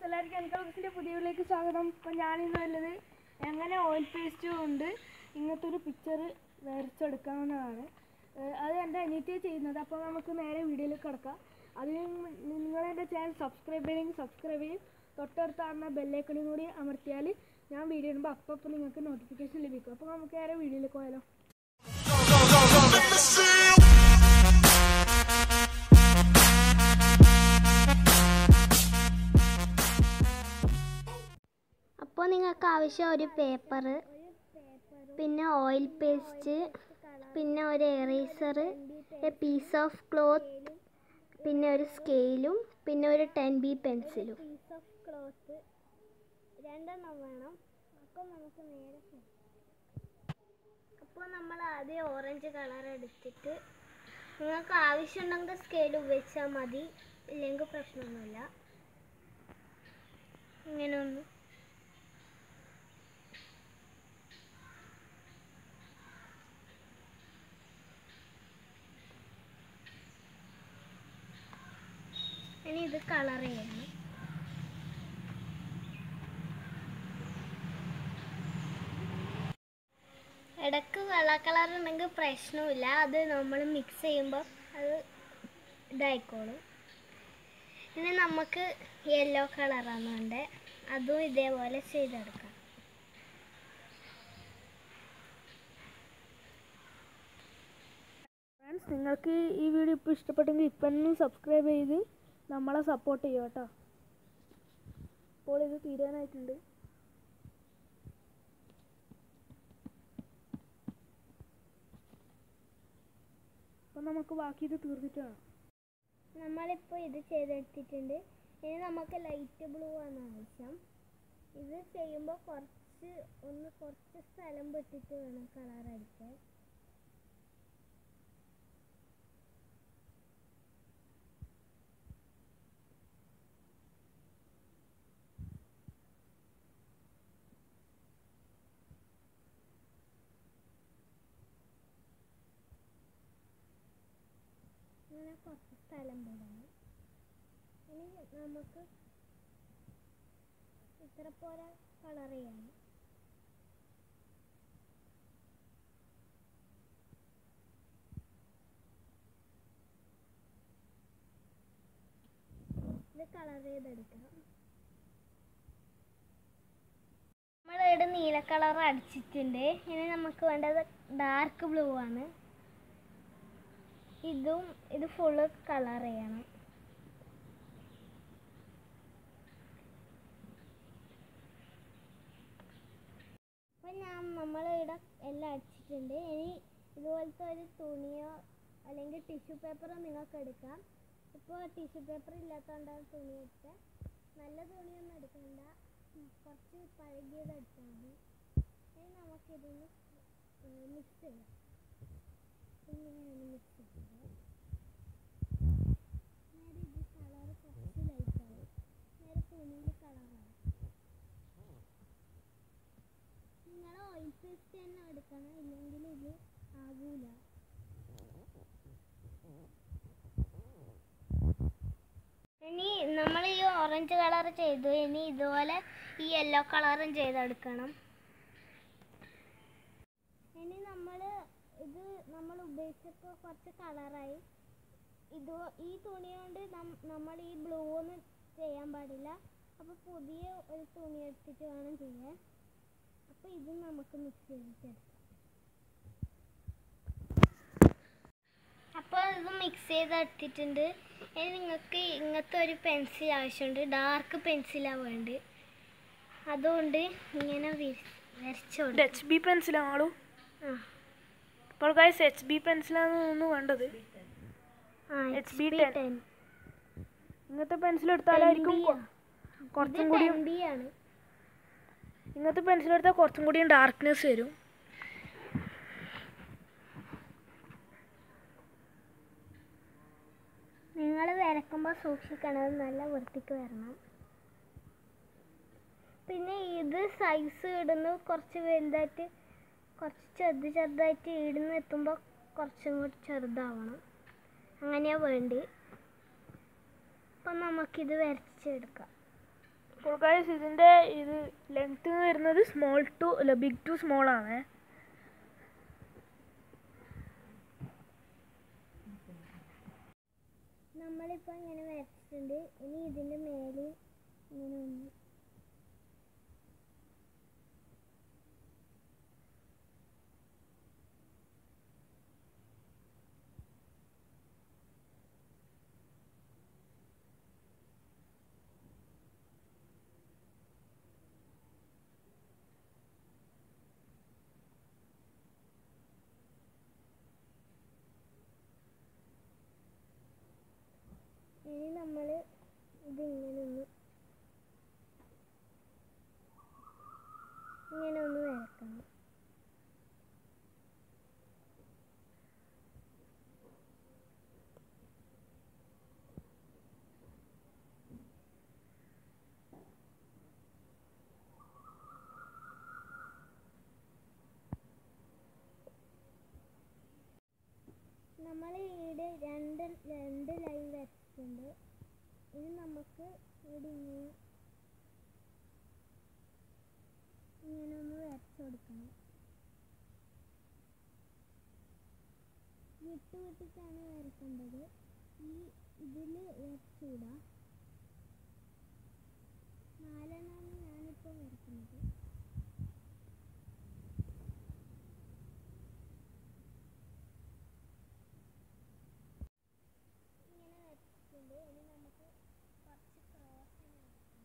എല്ലാവർക്കും എനിക്കൗസിൻ്റെ പുതിയ വീട്ടിലേക്ക് സ്വാഗതം ഇപ്പം ഞാനിന്ന് ഉള്ളത് എങ്ങനെ ഓയിൽ പേസ്റ്റ് കൊണ്ട് ഇങ്ങനത്തെ ഒരു പിക്ചർ വരച്ചെടുക്കാവുന്നതാണ് ഏഹ് അത് എൻ്റെ അനിയത്തി ചെയ്യുന്നത് അപ്പോൾ നമുക്ക് നേരെ വീഡിയോയിലേക്ക് കിടക്കാം അതിന് നിങ്ങൾ എൻ്റെ ചാനൽ സബ്സ്ക്രൈബ് ചെയ്യണമെങ്കിൽ സബ്സ്ക്രൈബ് ചെയ്യും തൊട്ടടുത്ത് കാണുന്ന ബെല്ലൈക്കണും കൂടി അമർത്തിയാൽ ഞാൻ വീഡിയോ ഇടുമ്പോൾ അപ്പം അപ്പം നിങ്ങൾക്ക് നോട്ടിഫിക്കേഷൻ ലഭിക്കും അപ്പോൾ നമുക്ക് നേരെ വീഡിയോയിലേക്ക് പോയാലോ അപ്പോൾ നിങ്ങൾക്ക് ആവശ്യം ഒരു പേപ്പർ പിന്നെ ഓയിൽ പേസ്റ്റ് പിന്നെ ഒരു eraser a piece of cloth പിന്നെ ഒരു സ്കെയിലും പിന്നെ ഒരു ടെൻ ബി പെൻസിലും പീസ് ഓഫ് ക്ലോത്ത് രണ്ടെണ്ണം വേണം അപ്പോൾ നമുക്ക് നേരെ അപ്പോൾ നമ്മൾ ആദ്യം ഓറഞ്ച് കളർ എടുത്തിട്ട് നിങ്ങൾക്ക് ആവശ്യമുണ്ടെങ്കിൽ സ്കെയിൽ ഉപയോഗിച്ചാൽ മതി ഇല്ലെങ്കിൽ പ്രശ്നമൊന്നുമില്ല ഇങ്ങനെ ഒന്ന് ഇനി ഇത് കളർ ചെയ്യണം ഇടക്ക് വെള്ള കളർ ഉണ്ടെങ്കിൽ പ്രശ്നമില്ല അത് നമ്മൾ മിക്സ് ചെയ്യുമ്പോൾ അത് ഇതായിക്കോളും ഇനി നമുക്ക് യെല്ലോ കളറാണ് വേണ്ടത് അതും ഇതേപോലെ ചെയ്തെടുക്കാം ഫ്രണ്ട്സ് നിങ്ങൾക്ക് ഈ വീഡിയോ ഇപ്പോൾ ഇഷ്ടപ്പെട്ടെങ്കിൽ ഇപ്പം തന്നെ സബ്സ്ക്രൈബ് ചെയ്ത് നമ്മളെ സപ്പോർട്ട് ചെയ്യുക കേട്ടോ ഇപ്പോൾ ഇത് തീരാനായിട്ടുണ്ട് അപ്പം നമുക്ക് ബാക്കി ഇത് തീർത്തിട്ട് വേണം നമ്മളിപ്പോൾ ഇത് ചെയ്തെടുത്തിട്ടുണ്ട് ഇനി നമുക്ക് ലൈറ്റ് ബ്ലൂ ആണ് ആവശ്യം ഇത് ചെയ്യുമ്പോൾ കുറച്ച് ഒന്ന് കുറച്ച് സ്ഥലം വിട്ടിട്ട് വേണം കളർ അടിക്കാൻ ഇങ്ങനെ കുറച്ച് സ്ഥലം വിടണം ഇനി നമുക്ക് ഇത്ര പോലെ കളർ ചെയ്യണം ഇത് കളർ ചെയ്തെടുക്കണം നമ്മളിവിടെ നീല കളർ അടിച്ചിട്ടുണ്ട് ഇനി നമുക്ക് വേണ്ടത് ഡാർക്ക് ബ്ലൂ ആണ് ഇതും ഇത് ഫുള്ള് കളർ ചെയ്യണം അപ്പം ഞാൻ നമ്മളിവിടെ എല്ലാം അടിച്ചിട്ടുണ്ട് ഇനി ഇതുപോലത്തെ ഒരു തുണിയോ അല്ലെങ്കിൽ ടിഷ്യൂ പേപ്പറോ നിങ്ങൾക്ക് എടുക്കാം ഇപ്പോൾ ടിഷ്യൂ പേപ്പർ ഇല്ലാത്തതുകൊണ്ടാണ് തുണി എടുത്തത് നല്ല തുണിയൊന്നും എടുക്കണ്ട ഉം, കുറച്ച് പഴകിയത് എടുത്താൽ മതി ഇനി നമുക്കിതൊന്ന് മിക്സ് ചെയ്യാം ഇങ്ങനെയാണ് മിക്സ് ചെയ്യുന്നത് നേരെ ഇത് കളർ കുറച്ച് ലൈറ്റാവും നേരെ തുണിയിൽ കളറാവും നിങ്ങൾ ഓയിൽ പേസ്റ്റ് തന്നെ എടുക്കണം ഇല്ലെങ്കിൽ ഇത് ആകൂല ഇനി നമ്മൾ ഈ ഓറഞ്ച് കളർ ചെയ്തു ഇനി ഇതുപോലെ ഈ യെല്ലോ കളറും ചെയ്തെടുക്കണം ഇനി നമ്മൾ ഇത് നമ്മൾ ഉപയോഗിച്ചപ്പോൾ കുറച്ച് കളറായി ഇത് ഈ തുണി കൊണ്ട് നമ്മൾ ഈ ബ്ലൂ ഒന്നും ചെയ്യാൻ പാടില്ല അപ്പോൾ പുതിയ ഒരു തുണി എടുത്തിട്ട് വേണം ചെയ്യാൻ അപ്പോൾ ഇത് നമുക്ക് മിക്സ് ചെയ്തിട്ടെടുക്കാം അപ്പോൾ ഇത് മിക്സ് ചെയ്തെടുത്തിട്ടുണ്ട് ഇനി നിങ്ങൾക്ക് ഇങ്ങനത്തെ ഒരു പെൻസിൽ ആവശ്യമുണ്ട് ഡാർക്ക് പെൻസിലാണ് വേണ്ടത് അതുകൊണ്ട് ഇങ്ങനെ വരച്ചു ഇത് എച്ച് ബി പെൻസിലാണോ ആ ഇപ്പോൾ ഗൈസ് എച്ച് ബി പെൻസിലാണ് ഒന്ന് വേണ്ടത് ആ എച്ച് ബി HB 10. ഇങ്ങനത്തെ പെൻസിൽ എടുത്താലായിരിക്കും കൊ- കുറച്ചും കൂടി ബി ആണ് ഇങ്ങനത്തെ പെൻസിൽ എടുത്താൽ കുറച്ചും കൂടി ഡാർക്ക്നെസ് വരും നിങ്ങൾ വരക്കുമ്പോൾ സൂക്ഷിക്കണം നല്ല വൃത്തിക്ക് വരണം പിന്നെ ഇത് സൈസ് ഇടുന്നു കുറച്ച് വലുതായിട്ട് കുറച്ച് ചെറുത് ചെറുതായിട്ട് ഇടുന്ന് എത്തുമ്പോൾ കുറച്ചും കൂടി ചെറുതാവണം അങ്ങനെയാ വേണ്ടി അപ്പം നമുക്കിത് വരച്ചെടുക്കാം അപ്പോൾ ഗൈസ് ഇതിൻ്റെ ഇത് ലെങ്ത് വരുന്നത് സ്മോൾ ടു അല്ല ബിഗ് ടു സ്മോൾ ആണ് നമ്മളിപ്പോൾ ഇങ്ങനെ വരച്ചിട്ടുണ്ട് ഇനി ഇതിൻ്റെ മേലെ ഇങ്ങനെ ഒന്ന് ഇനി നമ്മൾ ഇതിങ്ങനെ ഒന്ന് ഇങ്ങനെ ഒന്ന് വരക്കണം നമ്മൾ ഇവിടെ രണ്ട് രണ്ട് ലൈൻ വരച്ചിട്ടുണ്ട് ഇനി നമുക്ക് ഇവിടെ ഇങ്ങനെ ഇങ്ങനെ ഒന്ന് വരച്ചു കൊടുക്കണം വിട്ട് വിട്ടിട്ടാണ് വരക്കേണ്ടത് ഈ ഇതിൽ വരച്ചുകൂടാ നാലെണ്ണമാണ് ഞാനിപ്പോൾ വരക്കുന്നത് ഇങ്ങനെ വരച്ചിട്ടുണ്ട് ഇനി നമുക്ക് കുറച്ച് ക്രോസ് വരക്കണം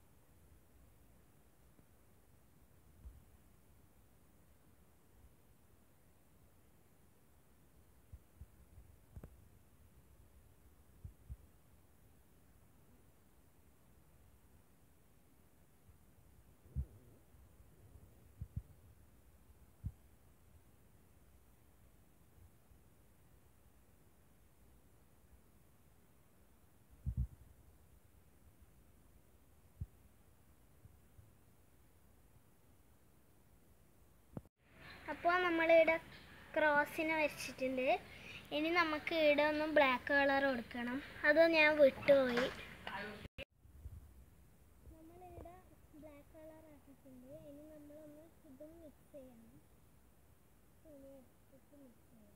അപ്പോൾ നമ്മളിവിടെ ക്രോസിനെ വരച്ചിട്ടുണ്ട് ഇനി നമുക്ക് ഇവിടെ ഒന്ന് ബ്ലാക്ക് കളർ കൊടുക്കണം അത് ഞാൻ വിട്ടുപോയി നമ്മളിവിടെ ബ്ലാക്ക് കളർ ആക്കിയിട്ടുണ്ട് ഇനി നമ്മളൊന്ന് ഇതും മിക്സ് ചെയ്യണം തുണി എടുത്തിട്ട് മിക്സ് ചെയ്യണം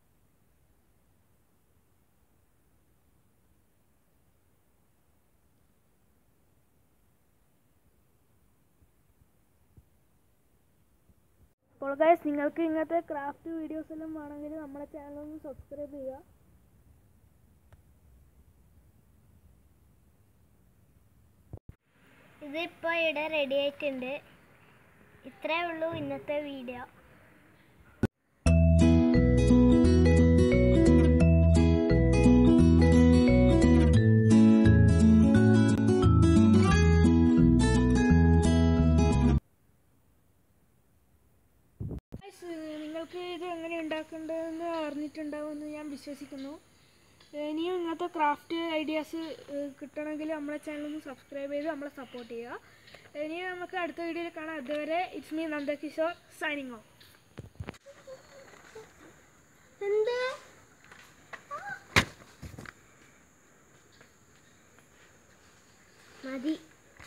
അപ്പോൾ ഗൈസ് നിങ്ങൾക്ക് ഇങ്ങനത്തെ ക്രാഫ്റ്റ് വീഡിയോസ് എല്ലാം വേണമെങ്കിൽ നമ്മുടെ ചാനൽ ഒന്ന് സബ്സ്ക്രൈബ് ചെയ്യുക ഇതിപ്പോൾ ഇവിടെ റെഡി ആയിട്ടുണ്ട് ഇത്രേ ഉള്ളൂ ഇന്നത്തെ വീഡിയോ Guys, നിങ്ങൾക്ക് ഇത് എങ്ങനെ ഉണ്ടാക്കേണ്ടതെന്ന് അറിഞ്ഞിട്ടുണ്ടാവുമെന്ന് ഞാൻ വിശ്വസിക്കുന്നു ഇനിയും ഇങ്ങനത്തെ ക്രാഫ്റ്റ് ഐഡിയാസ് കിട്ടണമെങ്കിൽ നമ്മളെ ചാനൽ ഒന്ന് സബ്സ്ക്രൈബ് ചെയ്ത് നമ്മളെ സപ്പോർട്ട് ചെയ്യുക ഇനിയും നമുക്ക് അടുത്ത വീഡിയോയിൽ കാണാം അതുവരെ it's me Nandakishor signing off എന്ത് മതി